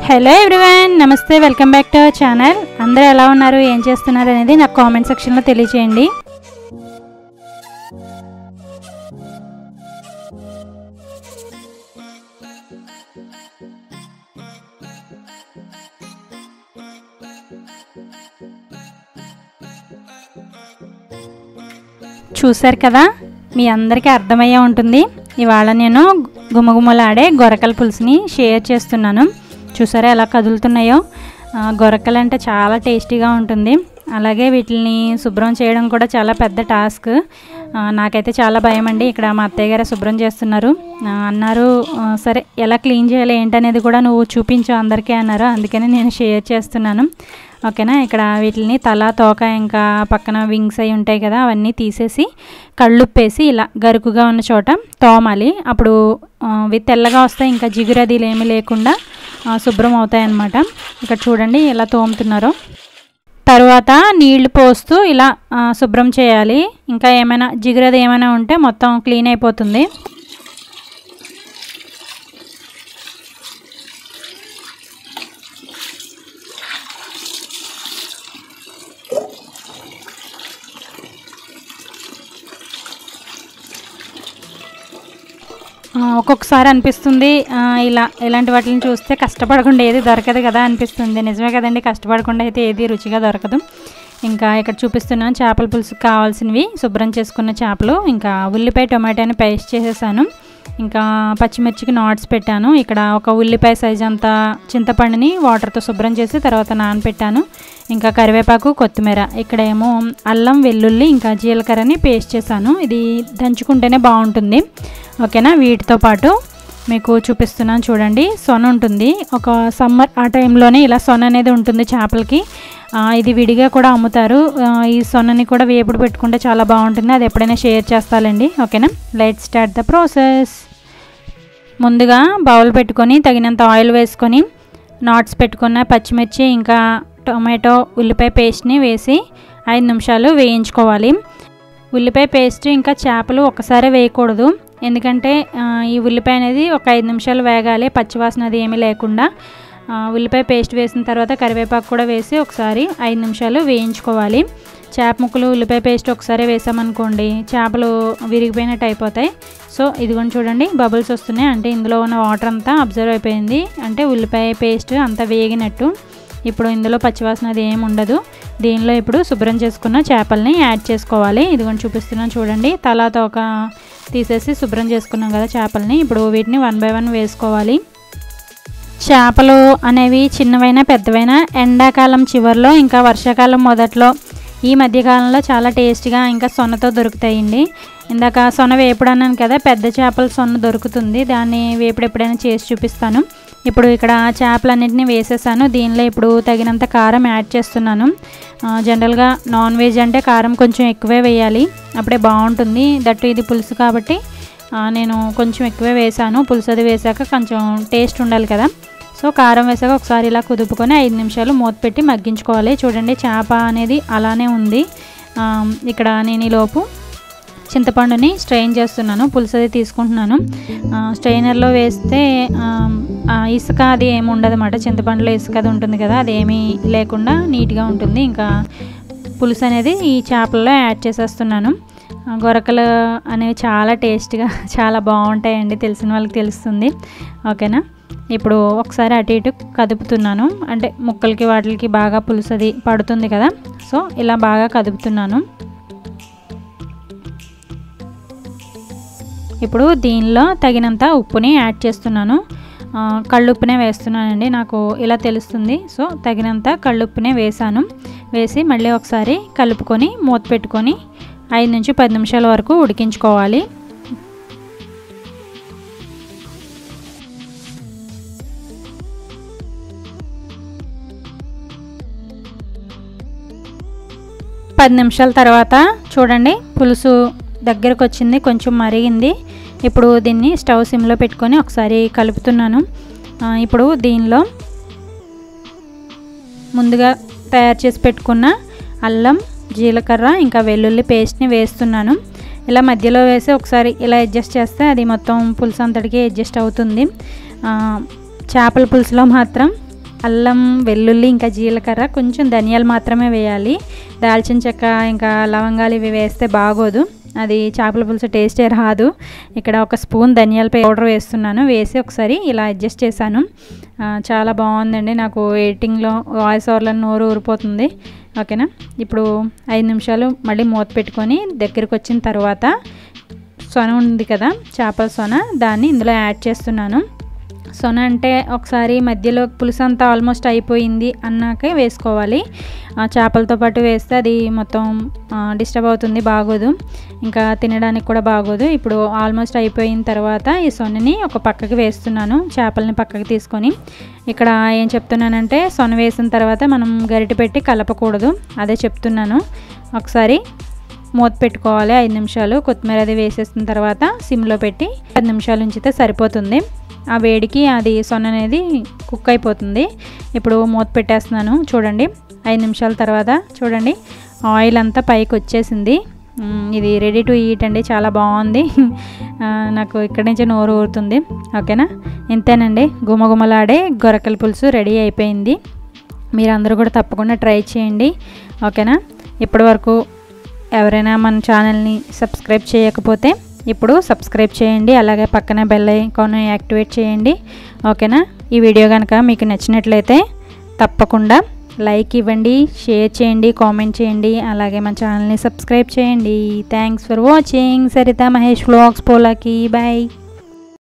hello everyone నమస్తే welcome back to our channel అందరూ ఎలా ఉన్నారు ఏం చేస్తున్నారు అనేది నాకు కామెంట్ సెక్షన్లో తెలియచేయండి చూశారు కదా మీ అందరికీ అర్థమయ్యే ఉంటుంది ఇవాళ నేను గుమగుమలాడే గొరకల పులుసుని షేర్ చేస్తున్నాను చూసారా ఎలా కదులుతున్నాయో ఆ, గొరకలు అంటే చాలా టేస్టీగా ఉంటుంది అలాగే వీటిని శుభ్రం చేయడం కూడా చాలా పెద్ద టాస్క్ ఆ, నాకైతే చాలా భయం అండి ఇక్కడ మా అత్తయ్య గారు శుభ్రం చేస్తున్నారు ఆ, అన్నారు ఆ, సరే ఎలా క్లీన్ చేయాలి ఏంటనేది కూడా నువ్వు చూపించు అందరికీ అన్నారు అందుకని నేను షేర్ చేస్తున్నాను ఓకేనా ఇక్కడ వీటిని తల తోక ఇంకా పక్కన వింగ్స్ అయి ఉంటాయి కదా అవన్నీ తీసేసి కళ్ళుప్పేసి ఇలా గరుకుగా ఉన్న చోట తోమాలి అప్పుడు ఆ, ఇవి తెల్లగా వస్తాయి ఇంకా జిగురదీలు ఏమీ లేకుండా ఆ, శుభ్రం అవుతాయి అన్నమాట ఇక్కడ చూడండి ఎలా తోముతున్నారో తర్వాత నీళ్లు పోస్తూ ఇలా ఆ, శుభ్రం చేయాలి ఇంకా ఏమైనా జిగురది ఏమైనా ఉంటే మొత్తం క్లీన్ అయిపోతుంది ఆ, ఒక్కొక్కసారి అనిపిస్తుంది ఆ, ఇలా ఇలాంటి వాటిని చూస్తే కష్టపడకుండా ఏది దొరకదు కదా అనిపిస్తుంది నిజమే కదండి కష్టపడకుండా అయితే ఏది రుచిగా దొరకదు ఇంకా ఇక్కడ చూపిస్తున్నాను చేపల పులుసుకి కావాల్సినవి శుభ్రం చేసుకున్న చేపలు ఇంకా ఉల్లిపాయ టొమాటోని పేస్ట్ చేసేసాను ఇంకా పచ్చిమిర్చికి నాట్స్ పెట్టాను ఇక్కడ ఒక ఉల్లిపాయ సైజ్ అంత చింతపండుని వాటర్తో శుభ్రం చేసి తర్వాత నానపెట్టాను ఇంకా కరివేపాకు కొత్తిమీర ఇక్కడ ఏమో అల్లం వెల్లుల్లి ఇంకా జీలకర్రని పేస్ట్ చేశాను ఇది దంచుకుంటేనే బాగుంటుంది ఓకేనా వీటితో పాటు మీకు చూపిస్తున్నాను చూడండి సొన ఉంటుంది ఒక సమ్మర్ ఆ టైంలోనే ఇలా సొన అనేది ఉంటుంది చేపలకి ఆ, ఇది విడిగా కూడా అమ్ముతారు ఆ, ఈ సొన్నని కూడా వేపుడు పెట్టుకుంటే చాలా బాగుంటుంది అది ఎప్పుడైనా షేర్ చేస్తాలండి ఓకేనా లైట్ స్టార్ట్ ద ప్రాసెస్ ముందుగా బౌల్ పెట్టుకొని తగినంత ఆయిల్ వేసుకొని నాట్స్ పెట్టుకున్న పచ్చిమిర్చి ఇంకా టొమాటో ఉల్లిపాయ పేస్ట్ని వేసి ఐదు నిమిషాలు వేయించుకోవాలి ఉల్లిపాయ పేస్ట్ ఇంకా చేపలు ఒకసారి వేయకూడదు ఎందుకంటే ఆ, ఈ ఉల్లిపాయ అనేది ఒక ఐదు నిమిషాలు వేగాలి పచ్చివాసన అది ఏమీ లేకుండా ఆ, ఉల్లిపాయ పేస్ట్ వేసిన తర్వాత కరివేపాకు కూడా వేసి ఒకసారి ఐదు నిమిషాలు వేయించుకోవాలి చేప ముక్కలు ఉల్లిపాయ పేస్ట్ ఒకసారి వేసామనుకోండి చేపలు విరిగిపోయినట్టు అయిపోతాయి సో ఇదిగోండి చూడండి బబుల్స్ వస్తున్నాయి అంటే ఇందులో ఉన్న వాటర్ అంతా అబ్జర్వ్ అయిపోయింది అంటే ఉల్లిపాయ పేస్ట్ అంతా వేగినట్టు ఇప్పుడు ఇందులో పచ్చివాసన అది ఏమి ఉండదు దీనిలో ఇప్పుడు శుభ్రం చేసుకున్న చేపల్ని యాడ్ చేసుకోవాలి ఇదిగోండి చూపిస్తున్నాను చూడండి తలా తోక తీసేసి శుభ్రం చేసుకున్నాం కదా చేపల్ని ఇప్పుడు వీటిని వన్ బై వన్ వేసుకోవాలి చేపలు అనేవి చిన్నవైనా పెద్దవైనా ఎండాకాలం చివరిలో ఇంకా వర్షాకాలం మొదట్లో ఈ మధ్యకాలంలో చాలా టేస్ట్గా ఇంకా సొన్నతో దొరుకుతాయండి ఇందాక సొన వేపుడు అన్నాను కదా పెద్ద చేపల సొన్న దొరుకుతుంది దాన్ని వేపుడు ఎప్పుడైనా చేసి చూపిస్తాను ఇప్పుడు ఇక్కడ చేపలన్నింటినీ వేసేసాను దీనిలో ఇప్పుడు తగినంత కారం యాడ్ చేస్తున్నాను ఆ, జనరల్గా నాన్ వెజ్ అంటే కారం కొంచెం ఎక్కువే వేయాలి అప్పుడే బాగుంటుంది దట్టు ఇది పులుసు కాబట్టి ఆ, నేను కొంచెం ఎక్కువే వేసాను పులుసు అది వేసాక కొంచెం టేస్ట్ ఉండాలి కదా సో కారం వేసాక ఒకసారి ఇలా కుదుపుకొని ఐదు నిమిషాలు మూత పెట్టి మగ్గించుకోవాలి చూడండి చేప అనేది అలానే ఉంది ఆ, ఇక్కడ నేను ఈ లోపు చింతపండుని స్ట్రెయిన్ చేస్తున్నాను పులుసు అది తీసుకుంటున్నాను ఆ, స్ట్రెయినర్లో వేస్తే ఆ, ఆ ఇసుక అది ఏమి ఉండదు అన్నమాట చింతపండులో ఇసుక అది ఉంటుంది కదా అది ఏమీ లేకుండా నీట్గా ఉంటుంది ఇంకా పులుసు అనేది ఈ చేపల్లో యాడ్ చేసేస్తున్నాను ఆ, గొరకలు అనేవి చాలా టేస్ట్గా చాలా బాగుంటాయండి తెలిసిన వాళ్ళకి తెలుస్తుంది ఓకేనా ఇప్పుడు ఒకసారి అటు ఇటు కదుపుతున్నాను అంటే ముక్కలకి వాటికి బాగా పులుసు అది పడుతుంది కదా సో ఇలా బాగా కదుపుతున్నాను ఇప్పుడు దీనిలో తగినంత ఉప్పుని యాడ్ చేస్తున్నాను ఆ, కళ్ళుప్పునే వేస్తున్నానండి నాకు ఇలా తెలుస్తుంది సో తగినంత కళ్ళుప్పునే వేసాను వేసి మళ్ళీ ఒకసారి కలుపుకొని మూత పెట్టుకొని ఐదు నుంచి పది నిమిషాల వరకు ఉడికించుకోవాలి పది నిమిషాల తర్వాత చూడండి పులుసు దగ్గరకు వచ్చింది కొంచెం మరిగింది ఇప్పుడు దీన్ని స్టవ్ సిమ్లో పెట్టుకొని ఒకసారి కలుపుతున్నాను ఆ, ఇప్పుడు దీనిలో ముందుగా తయారు చేసి పెట్టుకున్న అల్లం జీలకర్ర ఇంకా వెల్లుల్లి పేస్ట్ని వేస్తున్నాను ఇలా మధ్యలో వేసి ఒకసారి ఇలా అడ్జస్ట్ చేస్తే అది మొత్తం పులుసు అంతటికి అడ్జస్ట్ అవుతుంది ఆ, చేపల పులుసులో మాత్రం అల్లం వెల్లుల్లి ఇంకా జీలకర్ర కొంచెం ధనియాలు మాత్రమే వేయాలి దాల్చిన చెక్క ఇంకా లవంగాలు ఇవి వేస్తే బాగోదు అది చేపల పులుసు టేస్టే రాదు ఇక్కడ ఒక స్పూన్ ధనియాల పౌడర్ వేస్తున్నాను వేసి ఒకసారి ఇలా అడ్జస్ట్ చేశాను ఆ, చాలా బాగుందండి నాకు ఎడిటింగ్లో వాయిస్ ఓవర్లో నోరు ఊరిపోతుంది ఓకేనా ఇప్పుడు ఐదు నిమిషాలు మళ్ళీ మూత పెట్టుకొని దగ్గరికి వచ్చిన తర్వాత సొన ఉంది కదా చేపల సొన దాన్ని ఇందులో యాడ్ చేస్తున్నాను సొన అంటే ఒకసారి మధ్యలో పులుసు అంతా ఆల్మోస్ట్ అయిపోయింది అన్నాకే వేసుకోవాలి ఆ చేపలతో పాటు వేస్తే అది మొత్తం డిస్టర్బ్ అవుతుంది బాగోదు ఇంకా తినడానికి కూడా బాగోదు ఇప్పుడు ఆల్మోస్ట్ అయిపోయిన తర్వాత ఈ సొన్నని ఒక పక్కకి వేస్తున్నాను చేపలని పక్కకి తీసుకొని ఇక్కడ ఏం చెప్తున్నానంటే సొన వేసిన తర్వాత మనం గరిటె పెట్టి కలపకూడదు అదే చెప్తున్నాను ఒకసారి మూత పెట్టుకోవాలి ఐదు నిమిషాలు కొత్తిమీర అది వేసేసిన తర్వాత సిమ్లో పెట్టి పది నిమిషాలు ఉంచితే సరిపోతుంది ఆ వేడికి అది సొన్న అనేది కుక్ అయిపోతుంది ఇప్పుడు మూత పెట్టేస్తున్నాను చూడండి ఐదు నిమిషాల తర్వాత చూడండి ఆయిల్ అంతా పైకి వచ్చేసింది మ్, ఇది రెడీ టు ఈట్ అండి చాలా బాగుంది ఆ, నాకు ఇక్కడి నుంచి నోరు ఊరుతుంది ఓకేనా ఇంతేనండి గుమగుమలాడే గొరకల పులుసు రెడీ అయిపోయింది మీరందరూ కూడా తప్పకుండా ట్రై చేయండి ఓకేనా ఇప్పటి వరకు ఎవరైనా మన ఛానల్ని సబ్స్క్రైబ్ చేయకపోతే ఇప్పుడు సబ్స్క్రైబ్ చేయండి అలాగే పక్కనే బెల్ ఐకాన్ యాక్టివేట్ చేయండి ఓకేనా ఈ వీడియో కనుక మీకు నచ్చినట్లయితే తప్పకుండా లైక్ ఇవ్వండి షేర్ చేయండి కామెంట్ చేయండి అలాగే మన ఛానల్ని సబ్స్క్రైబ్ చేయండి thanks for watching Saritha Mahesh vlogs పోలాకి బాయ్